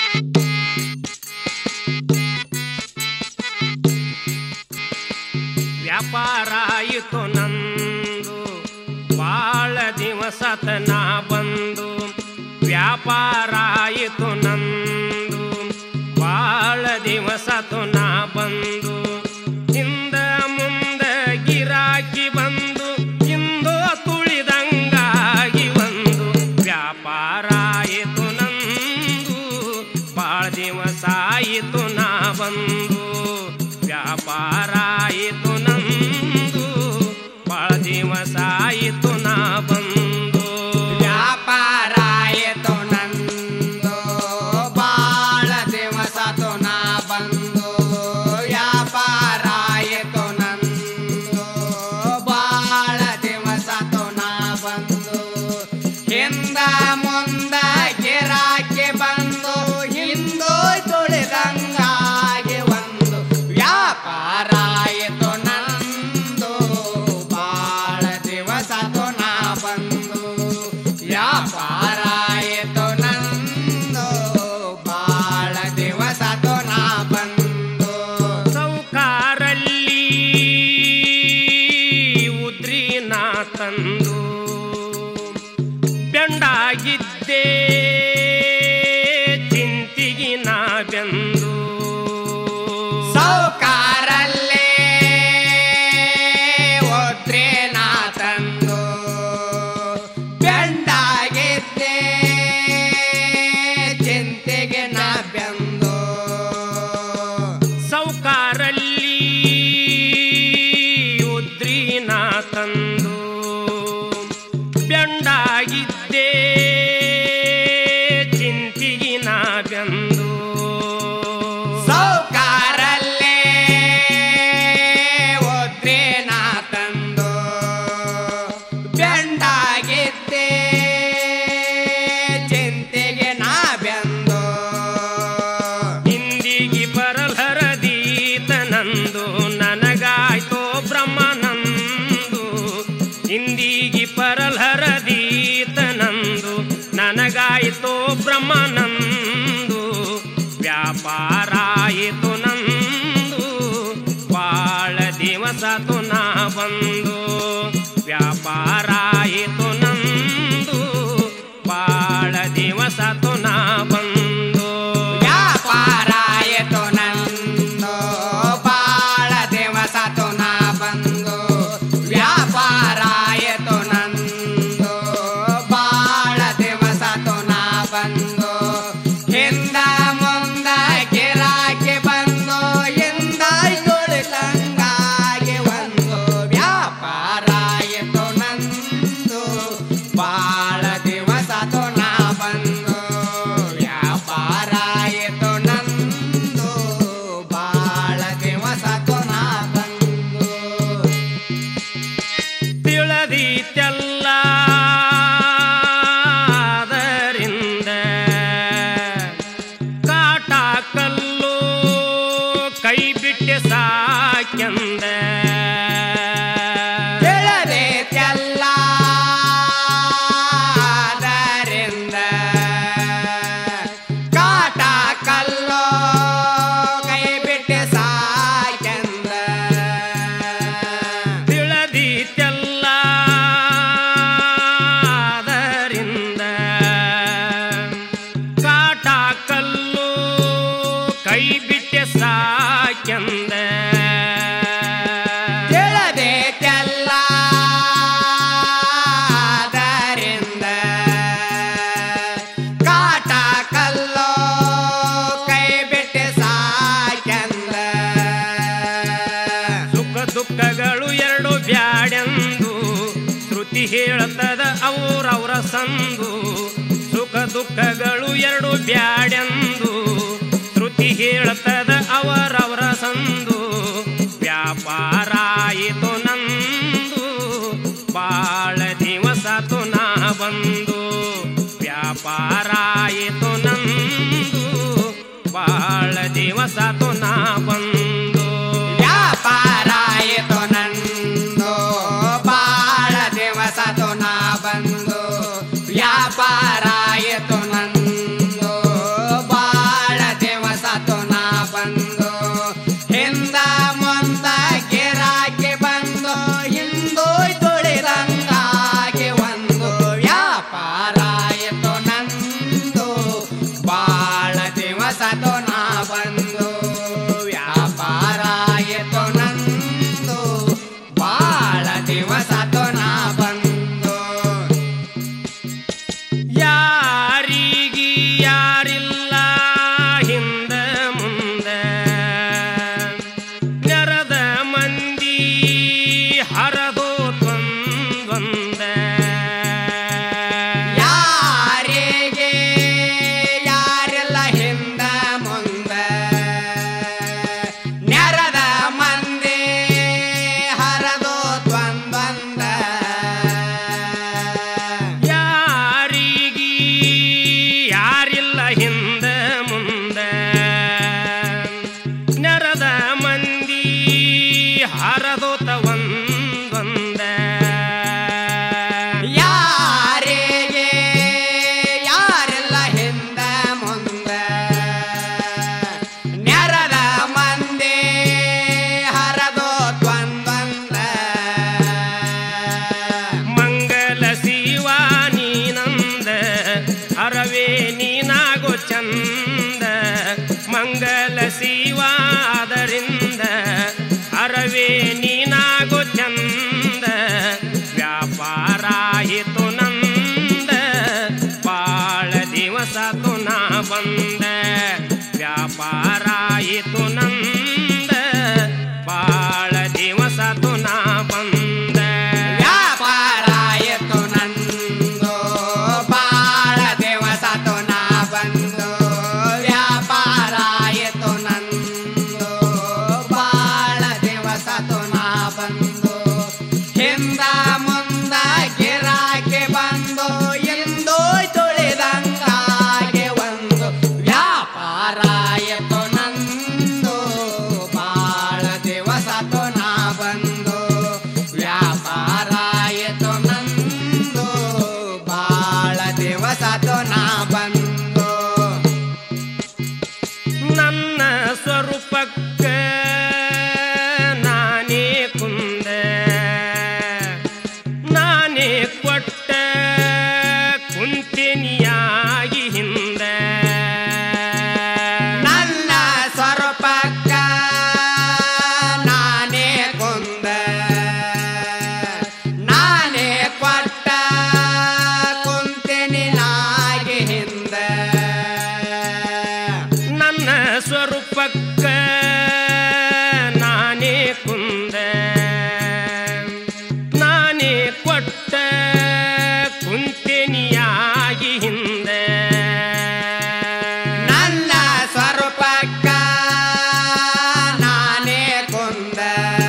ವ್ಯಾಪಾರ ಆಯಿತು ನಂದು ಬಾಳ ದಿವಸತ ನಾ ಬಂದು ವ್ಯಾಪಾರ ಆಯಿತು ನಂದು ಬಾಳ ದಿವಸತು ನಾ ಬಂದು ಹಿಂದ ಮುಂದ ಗಿರಾಕಿ ಬಂದು ಇಂದು ತುಳಿದಂಗಾಗಿ ಒಂದು ವ್ಯಾಪಾರ ಆಯಿತು ನಂದು ಬಾಳ ದಿವಸ ಆಯಿತು ನಾ ಬಂದು ವ್ಯಾಪಾರ ಆಯಿತು ನಂದು ಬಾಳ ದಿವಸ ಆಯಿತು ನಾ ಬಂದು ವ್ಯಾಪಾರ ಆಯಿತು ನಂದು ಬಾಳ ದಿವಸತು ನಾ ಬಂದು ವ್ಯಾಪಾರ ಆಯಿತು ನಂದು ಬಾಳ ದಿವಸತು ನಾ ಬಂದು ಹಿಂದ ಮುಂದ ಗಿರಾಕಿ ಬಂದು ಹಿಂದೂ ತುಳಿದಂಗಾಗಿ ಒಂದು ವ್ಯಾಪಾರ ಆಯಿತು ನಂದು ಬಾಳ ದಿವಸತು ನಾ ಬಂದು ವ್ಯಾಪಾರ ಆಯಿತು ನಂದು ಬಾಳ ದಿವಸತು ನಾ ಬಂದು ಸೌಕಾರಲ್ಲಿ ಉದ್ರಿ ನಾ ತಂದು ಬೆಂಡಾಗಿದ್ದೆ ಚಿಂತಿಗಿ ನಾ ಬೆಂದು ಸೌಕಾರಲ್ಲೇ ಒದ್ರೆ ನಾ ತಂದು ಬೆಂಡಾಗಿದ್ದೆ ಚಿಂತೆಗೆ ನಾ ಬೆಂದು ಸೌಕಾರಲ್ಲಿ ಉದ್ರಿ ನಾ ತಂದು ಬೆಂಡಾಗಿದ್ದೆ ಚಿಂತಿಗಿ ನಾ ಬೆಂದು ಸೌಕಾರಲ್ಲೇ ಒದ್ರೆ ನಾ ತಂದು ಬೆಂಡಾಗಿದ್ದೆ ಚಿಂತೆಗೆ ನಾ ಬೆಂದು ಹಿಂದಿಗಿ ಬರಲರದೀತ ನಂದು ನನಗಾಯ್ತೋ ಬ್ರಹ್ಮನಂದು ಹಿಂದಿಗಿ ಪರಲರದೀತ ನಂದು ನನಗಾಯ್ತೋ ಬ್ರಹ್ಮನಂದು ವ್ಯಾಪಾರ ಆಯಿತು ನಂದು ಬಾಳ ದಿವಸತು ನಾ ಬಂದು ವ್ಯಾಪಾರ ಆಯಿತು ನಂದು ಬಾಳ ದಿವಸತು ನಾ ಬಂದು ವ್ಯಾಪಾರ ಆಯಿತು ನಂದು ಬಾಳ ದಿವಸತು ನಾ ಬಂದು ವ್ಯಾಪಾರ ಆಯಿತು ನಂದು ಬಾಳ ದಿವಸತು ನಾ ಬಂದು ಹಿಂದ ಮುಂದ ಗಿರಾಕಿ ಬಂದು ಹಿಂದ ತುಳಿದಂಗಾಗಿ ಒಂದು ವ್ಯಾಪಾರ ಆಯಿತು ನಂದು ಬಾಳ ದಿವಸತು ನಾ ಬಂದು ವ್ಯಾಪಾರ ಆಯಿತು ನಂದು ಬಾಳ ದಿವಸತು ನಾ ಬಂದು ತಿಳಿದೀತೆಲ್ಲ ಅದರಿಂದ ಕಾಟ ಕಲ್ಲು ಕೈ ಬಿಟ್ಟೆ ಸಾಕ್ಯಂದ ತಿಳಿದೈತೆಲ್ಲ ಅದರಿಂದ ಕಾಟ ಕಲ್ಲು ಕೈ ಬಿಟ್ಟು ಸಾಕೆಂದ ತಿಳಿದೀತೆಲ್ಲ ಅದರಿಂದ ಕಾಟ ಕಲ್ಲು ಕೈ ಬಿಟ್ಟೆ ಸಾಕ್ಯಂದ ತಿಳಿದೈತೆಲ್ಲ ಅದರಿಂದ ಕಾಟ ಕಲ್ಲು ಕೈ ಬಿಟ್ಟು ಸಾಕೆಂದ ಸುಖ ದುಃಖಗಳು ಎರಡು ಬ್ಯಾಡೆಂದು ಶ್ರುತಿ ಹೇಳ್ತದ ಅವ್ರವ್ರ ಸಂದು ಸುಖ ದುಃಖಗಳು ಎರಡು ಬ್ಯಾಡೆಂದು ಶ್ರುತಿ ಹೇಳ್ತದ ಅವರವರ ಸಂದು ವ್ಯಾಪಾರ ಆಯಿತು ನಂದು ಬಾಳ ದಿವಸತು ನಾ ಬಂದು ವ್ಯಾಪಾರ ಆಯಿತು ನಂದು ಬಾಳ ದಿವಸತು ನಾ ಬಂದು ವ್ಯಾಪಾರ ಆಯಿತು ನಂದು ಬಾಳ ದಿವಸತು ನಾ ಬಂದು ವ್ಯಾಪಾರ ಆಯಿತು ನಂದು ಬಾಳ ಹಿಂದ ಮುಂದ ನೆರದ ಮಂದಿ ಹರದೋತ ಒಂದೊಂದ ಯಾರಿಗೆ ಯಾರೆಲ್ಲ ಹಿಂದ ಮುಂದ ನೆರದ ಮಂದಿ ಹರದೋ ದ್ವಂದ್ವಂದ ಮಂಗಲ ಶಿವ ನೀನಂದ ಹರವೇ ನೀನಾಗೋ ಚಂದ ಮಂಗಲ ಶಿವ ಅದರಿಂದ ಹರವೇ ನೀನಾಗೋ ಚಂದ ವ್ಯಾಪಾರ ಆಯಿತು ನಂದ ಬಾಳ ದಿವಸ ತು ನಾ ಬಂದ ವ್ಯಾಪಾರ ಆಯಿತು ನಂದ ಬಾಳ ದಿವಸ ತು ನಾ ಬಂದ ವ್ಯಾಪಾರ ಆಯಿತು ನಂದು ಬಾಳ ದಿವಸತು ನಾ ಬಂದು ವ್ಯಾಪಾರ ಆಯಿತು ನಂದು ಬಾಳ ದಿವಸತು ನಾ ಬಂದು ಹಿಂದ ಮುಂದ ಗಿರಾಕಿ ಬಂದು ಎಂದು ತುಳಿದಂಗಾಗೆ ಒಂದು ವ್ಯಾಪಾರ ಆಯಿತು ನಂದು ಬಾಳ ದಿವಸತು ನಾ ಬಂದು ವ್ಯಾಪಾರ ಆಯಿತು ನಂದು ಬಾಳ ದಿವಸತು ನಾ ಬಂದು ನನ್ನ ಸ್ವರೂಪಕ್ಕ ನಾನೇ ಕುಂದ ನಾನೇ ಕೊಟ್ಟ ಕುಂತಿನಿಯಾಗಿ ಹಿಂದ ನನ್ನ ಸ್ವರೂಪಕ್ಕ ನಾನೇ ಕೊಂದ ನಾನೇ ಕೊಟ್ಟ ಕುಂತಿನಿ ನಾಗಿ ಹಿಂದ ನನ್ನ ಸ್ವರೂಪಕ್ಕ ನಾನೇ ಕುಂದ ನಾನೇ ಕೊಟ್ಟ ಕುಂತಿನಿಯಾಗಿ ಹಿಂದ ನನ್ನ ಸ್ವರೂಪಕ್ಕ ನಾನೇ ಕೊಂದ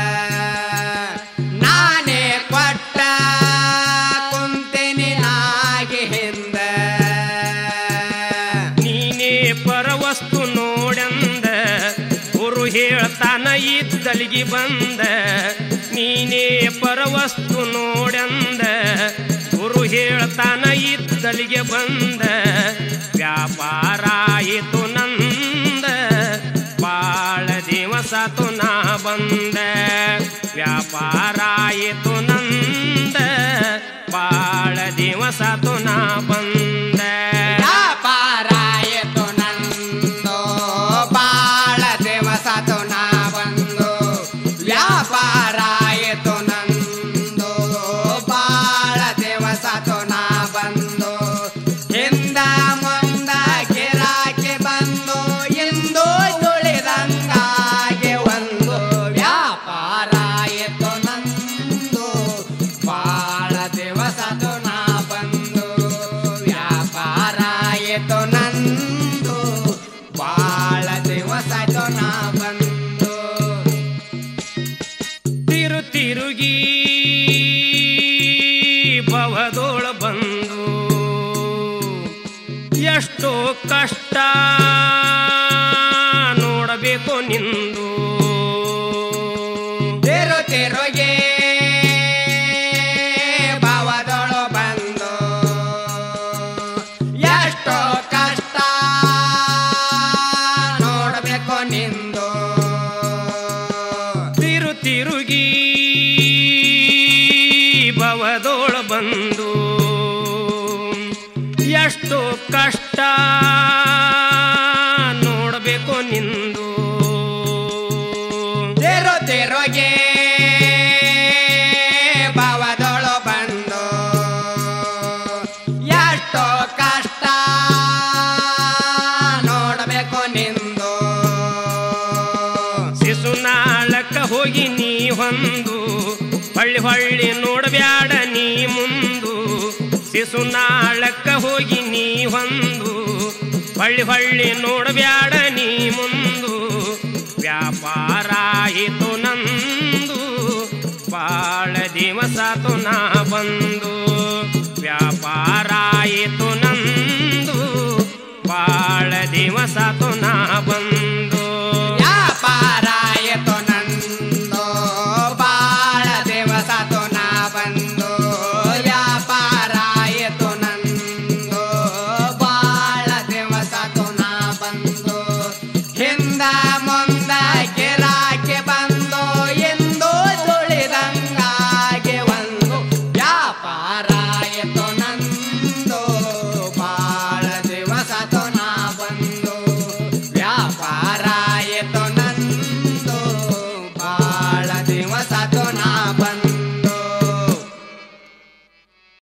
ನಾನೇ ಕೊಟ್ಟ ಕುಂತಿನಿ ನಾಗಿ ಹಿಂದ ನೀನೇ ಪರವಸ್ತು ನೋಡಂದ ಗುರು ಹೇಳ್ತಾನ ಇದ್ದಲಿಗೆ ಬಂದ ನೀನೇ ಪರವಸ್ತು ನೋಡಂದ ಗುರು ಹೇಳ್ತಾನ ಇದ್ದಲಿಗೆ ಬಂದ ವ್ಯಾಪಾರ ಆಯಿತು ನಂದ ಬಾಳ ದಿವಸ ತು ನಾ ಬಂದ ವ್ಯಾಪಾರ ಆಯಿತು ನಂದ ಬಾಳ ದಿವಸ ತು ನಾ ಬಂದ ವ್ಯಾಪಾರ ಆಯಿತು ನಂದು ಬಾಳ ದಿವಸತು ನಾ ಬಂದು ವ್ಯಾಪಾರ ಆಯಿತು ನಂದು ಬಾಳ ದಿವಸತು ನಾ ಬಂದು ಹಿಂದ ಮುಂದ ಗಿರಾಕಿ ಬಂದು ಇಂದು ತುಳಿದಂಗಾಗೆ ಒಂದು ವ್ಯಾಪಾರ ಆಯಿತು ನಂದು ಬಾಳ ದಿವಸತು ನಾ ಬಂದು ವ್ಯಾಪಾರ ಆಯಿತು ನಂದು ಬಾಳ ದಿವಸತು ನಾ ಬಂದು ತಿರು ತಿರುಗಿ ಭವದೋಳ ಬಂದು ಎಷ್ಟೋ ಕಷ್ಟ ನೋಡಬೇಕು ನಿಂದು ತಿರು ತಿರುಗಿ ಭವದೊಳು ಬಂದು ಎಷ್ಟೋ ಕಷ್ಟ ನೋಡಬೇಕು ನಿಂದು ತಿರು ತಿರುಗಿ ಭವದೋಳ ಬಂದು ಎಷ್ಟೋ ಕಷ್ಟ ನೋಡಬೇಕು ನಿಂದು ತಿರು ತಿರುಗಿ ಭವದೊಳು ಬಂದು ಎಷ್ಟೋ ಕಷ್ಟ ನೋಡಬೇಕು ನಿಂದು ಶಿಶುನಾಳಕ್ಕ ಹೋಗಿ ನೀ ಹೊಂದು ಹೊಳ್ಳಿ ಹೊಳ್ಳಿ ನೋಡಬ್ಯಾಡ ನೀ ಮುಂದು ಶಿಶುನಾಳಕ್ಕ ಹೋಗಿ ನೀ ಹೊಂದು ಹೊಳ್ಳಿ ಹೊಳ್ಳಿ ನೋಡಬ್ಯಾಡ ನೀ ಮುಂದು ವ್ಯಾಪಾರ ಆಯಿತು ನಂದು ಬಾಳ ದಿವಸಾತು ನಾ ಬಂದು ವ್ಯಾಪಾರ ಆಯಿತು ನಂದು ಬಾಳ ಸಾತು ನಾ